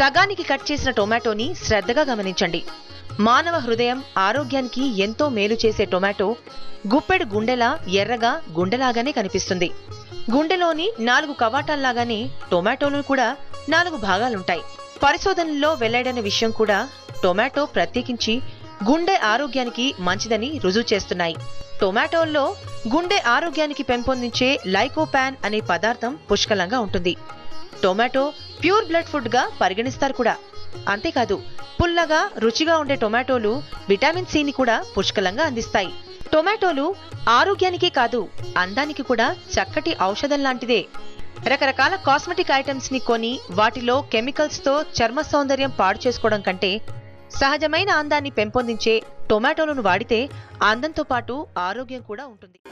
సగానికి కట్ చేసిన టొమాటోని శ్రద్ధగా గమనించండి మానవ హృదయం ఆరోగ్యానికి ఎంతో మేలు చేసే టొమాటో గుప్పెడు గుండెలా ఎర్రగా గుండెలాగానే కనిపిస్తుంది గుండెలోని నాలుగు కవాటాల్లాగానే టొమాటోలో కూడా నాలుగు భాగాలుంటాయి పరిశోధనల్లో వెల్లడైన విషయం కూడా టొమాటో ప్రత్యేకించి గుండె ఆరోగ్యానికి మంచిదని రుజువు చేస్తున్నాయి టొమాటోల్లో గుండె ఆరోగ్యానికి పెంపొందించే లైకోపాన్ అనే పదార్థం పుష్కలంగా ఉంటుంది టొమాటో ప్యూర్ బ్లడ్ ఫుడ్ గా పరిగణిస్తారు కూడా అంతేకాదు పుల్లగా రుచిగా ఉండే టొమాటోలు విటమిన్ సిని కూడా పుష్కలంగా అందిస్తాయి టొమాటోలు ఆరోగ్యానికే కాదు అందానికి కూడా చక్కటి ఔషధం లాంటిదే రకరకాల కాస్మెటిక్ ఐటమ్స్ ని కొని వాటిలో కెమికల్స్ తో చర్మ సౌందర్యం పాడు చేసుకోవడం కంటే సహజమైన అందాన్ని పెంపొందించే టొమాటోలను వాడితే అందంతో పాటు ఆరోగ్యం కూడా ఉంటుంది